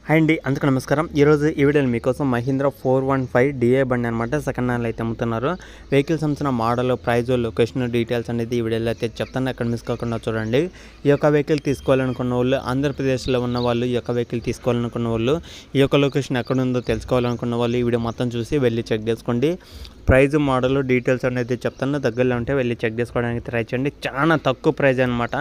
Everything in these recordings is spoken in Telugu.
హాయ్ అండి అందుకు నమస్కారం ఈరోజు ఈ వీడియోలో మీకోసం Mahindra four one five DA బండి అనమాట సెకండ్ హ్యాండ్లో అయితే అమ్ముతున్నారు వెహికల్ సంబంధించిన మోడల్ ప్రైజ్ లొకేషన్ డీటెయిల్స్ అనేది ఈ వీడియోలో అయితే చెప్తాను అక్కడ మిస్ కాకుండా చూడండి ఈ యొక్క వెహికల్ తీసుకోవాలనుకున్న వాళ్ళు ఆంధ్రప్రదేశ్లో ఉన్న వాళ్ళు ఈ యొక్క వెహికల్ తీసుకోవాలనుకున్న వాళ్ళు ఈ యొక్క లొకేషన్ ఎక్కడ ఉందో తెలుసుకోవాలనుకున్న వాళ్ళు ఈ వీడియో మొత్తం చూసి వెళ్ళి చెక్ చేసుకోండి ప్రైజ్ మోడల్ డీటెయిల్స్ అనేది చెప్తాను దగ్గరలో ఉంటే వెళ్ళి చెక్ చేసుకోవడానికి ట్రై చేయండి చాలా తక్కువ ప్రైజ్ అనమాట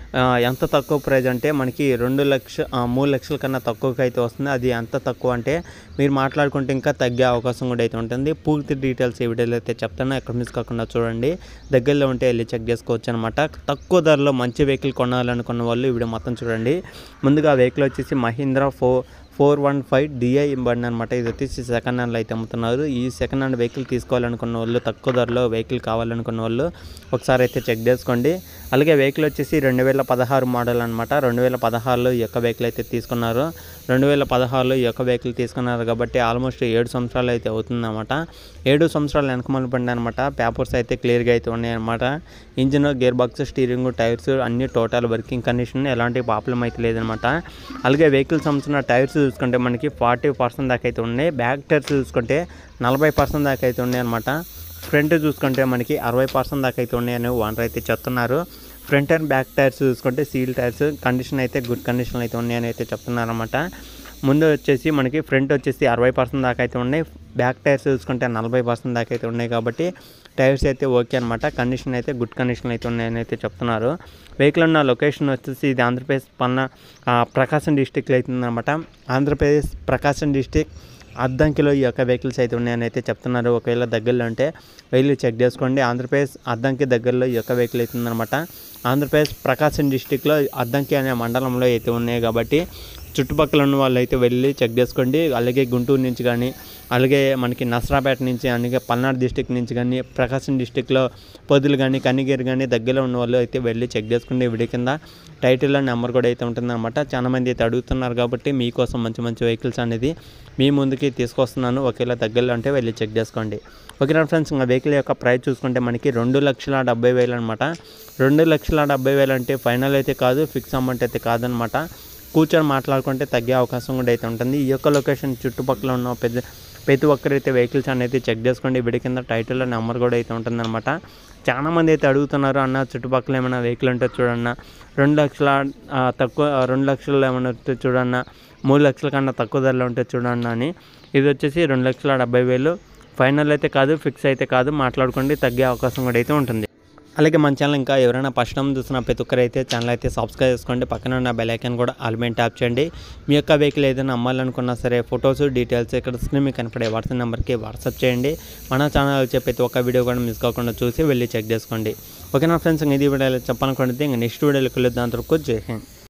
ఎంత తక్కువ ప్రైజ్ అంటే మనకి రెండు లక్ష ఆ, మూడు లక్షల కన్నా తక్కువకి అయితే వస్తుంది అది ఎంత తక్కువ అంటే మీరు మాట్లాడుకుంటే ఇంకా తగ్గే అవకాశం కూడా అయితే ఉంటుంది పూర్తి డీటెయిల్స్ ఈ వీడియోలో అయితే చెప్తాను ఎక్కడ మిస్ కాకుండా చూడండి దగ్గరలో ఉంటే వెళ్ళి చెక్ చేసుకోవచ్చు అనమాట తక్కువ ధరలో మంచి వెహికల్ కొనాలనుకున్న వాళ్ళు ఈ వీడియో మొత్తం చూడండి ముందుగా వెహికల్ వచ్చేసి మహీంద్రా ఫో ఫోర్ వన్ ఫైవ్ డిఐ బండి అనమాట ఇది వచ్చేసి సెకండ్ హ్యాండ్లో అయితే అమ్ముతున్నారు ఈ సెకండ్ హ్యాండ్ వెహికల్ తీసుకోవాలనుకున్న వాళ్ళు తక్కువ ధరలో వెహికల్ కావాలనుకున్న వాళ్ళు ఒకసారి అయితే చెక్ చేసుకోండి అలాగే వెహికల్ వచ్చేసి రెండు వేల పదహారు మోడల్ అనమాట రెండు వేల పదహారులో ఈ యొక్క వెహికల్ అయితే తీసుకున్నారు రెండు వేల పదహారులో ఈ యొక్క వెహికల్ తీసుకున్నారు కాబట్టి ఆల్మోస్ట్ ఏడు సంవత్సరాలు అయితే అవుతుందన్నమాట ఏడు సంవత్సరాలు వెనకమల బండి అనమాట పేపర్స్ అయితే క్లియర్గా అయితే ఉన్నాయన్నమాట engine gear box steering tyres అన్ని టోటల్ వర్కింగ్ కండిషన్ ఎలాంటి ప్రాబ్లం అయితే లేదనమాట అలాగే వెహికల్ సంబంధించిన టైర్స్ చూసుకుంటే మనకి ఫార్టీ పర్సెంట్ దాకా అయితే ఉన్నాయి బ్యాక్ టైర్స్ చూసుకుంటే నలభై పర్సెంట్ దాకా అయితే ఉన్నాయి అనమాట ఫ్రంట్ చూసుకుంటే మనకి అరవై పర్సెంట్ దాకా అయితే ఉన్నాయని ఓనర్ అయితే చెప్తున్నారు ఫ్రంట్ అండ్ బ్యాక్ టైర్స్ చూసుకుంటే సీల్ టైర్స్ కండిషన్ అయితే గుడ్ కండిషన్ అయితే ఉన్నాయని అయితే చెప్తున్నారు అనమాట ముందు వచ్చేసి మనకి ఫ్రంట్ వచ్చేసి అరవై పర్సెంట్ దాకా అయితే ఉన్నాయి బ్యాక్ టైర్స్ చూసుకుంటే నలభై పర్సెంట్ దాకా అయితే ఉన్నాయి కాబట్టి టైర్స్ అయితే ఓకే అనమాట కండిషన్ అయితే గుడ్ కండిషన్ అయితే ఉన్నాయని అయితే చెప్తున్నారు వెహికల్ ఉన్న లొకేషన్ వచ్చేసి ఇది ఆంధ్రప్రదేశ్ పన్న ఆ, ప్రకాశం డిస్టిక్లో అవుతుందన్నమాట ఆంధ్రప్రదేశ్ ప్రకాశం డిస్టిక్ అద్దంకిలో ఈ యొక్క వెహికల్స్ అయితే ఉన్నాయని అయితే చెప్తున్నారు ఒకవేళ దగ్గరలో ఉంటే వెళ్ళి చెక్ చేసుకోండి ఆంధ్రప్రదేశ్ అద్దంకి దగ్గరలో ఈ యొక్క వెహికల్ అవుతుందన్నమాట ఆంధ్రప్రదేశ్ ప్రకాశం డిస్టిక్లో అద్దంకి అనే మండలంలో అయితే ఉన్నాయి కాబట్టి చుట్టుపక్కల ఉన్న వాళ్ళు అయితే వెళ్ళి చెక్ చేసుకోండి అలాగే గుంటూరు నుంచి కానీ అలాగే మనకి నసరాపేట నుంచి అలాగే పల్నాడు డిస్టిక్ నుంచి కానీ ప్రకాశం డిస్టిక్లో పొద్దులు కానీ కనిగిరి కానీ దగ్గరలో ఉన్న వాళ్ళు అయితే వెళ్ళి చెక్ చేసుకోండి వీడియో కింద టైటిల్లో నెంబర్ కూడా అయితే ఉంటుందన్నమాట చాలా మంది అయితే అడుగుతున్నారు కాబట్టి మీకోసం మంచి మంచి వెహికల్స్ అనేది మీ ముందుకి తీసుకొస్తున్నాను ఒకేలా దగ్గరలో ఉంటే వెళ్ళి చెక్ చేసుకోండి ఓకేనా ఫ్రెండ్స్ ఇంకా వెహికల్ యొక్క ప్రైస్ చూసుకుంటే మనకి రెండు లక్షల డెబ్బై వేలు అనమాట రెండు లక్షల డెబ్బై వేలు అంటే ఫైనల్ అయితే కాదు ఫిక్స్ అమౌంట్ అయితే కాదనమాట కూర్చొని మాట్లాడుకుంటే తగ్గే అవకాశం కూడా అయితే ఉంటుంది ఈ యొక్క లొకేషన్ చుట్టుపక్కల ఉన్న పెద్ద ప్రతి ఒక్కరైతే వెహికల్స్ అనేది చెక్ చేసుకోండి వీడి కింద టైటిల్లో నెంబర్ కూడా అయితే ఉంటుందన్నమాట చాలా మంది అయితే అడుగుతున్నారు అన్న చుట్టుపక్కల ఏమైనా వెహికల్ ఉంటే చూడన్న రెండు లక్షల ఆ, తక్కువ రెండు లక్షలు ఏమైనా ఉంటే చూడన్న మూడు లక్షల కన్నా తక్కువ ధరలో ఉంటే చూడన్న అని ఇది వచ్చేసి రెండు లక్షల డెబ్బై వేలు ఫైనల్ అయితే కాదు ఫిక్స్ అయితే కాదు మాట్లాడుకోండి తగ్గే అవకాశం కూడా అయితే ఉంటుంది అలాగే మన ఛానల్ ఇంకా ఎవరైనా ఫస్ట్ టైం చూసిన ప్రతి ఒక్కరు అయితే ఛానల్ అయితే సబ్స్క్రైబ్ చేసుకోండి పక్కన ఉన్న బెల్ ఐకాన్ కూడా ఆల్మెంట్ ట్యాప్ చేయండి మీ యొక్క వెహికల్ ఏదైనా అమ్మాలనుకున్నా సరే ఫొటోస్ డీటెయిల్స్ ఇక్కడ స్క్రీన్ మీకు కనపడే వాట్సాప్ నెంబర్కి వాట్సాప్ చేయండి మన ఛానల్ వచ్చే ప్రతి ఒక్క వీడియో కూడా మిస్ కాకుండా చూసి వెళ్ళి చెక్ చేసుకోండి ఓకేనా ఫ్రెండ్స్ ఇంకా ఇది వీడియోలో చెప్పాలనుకుంటే ఇంకా నెక్స్ట్ వీడియోలో కలుద్దాం అంతవరకు జై హింద్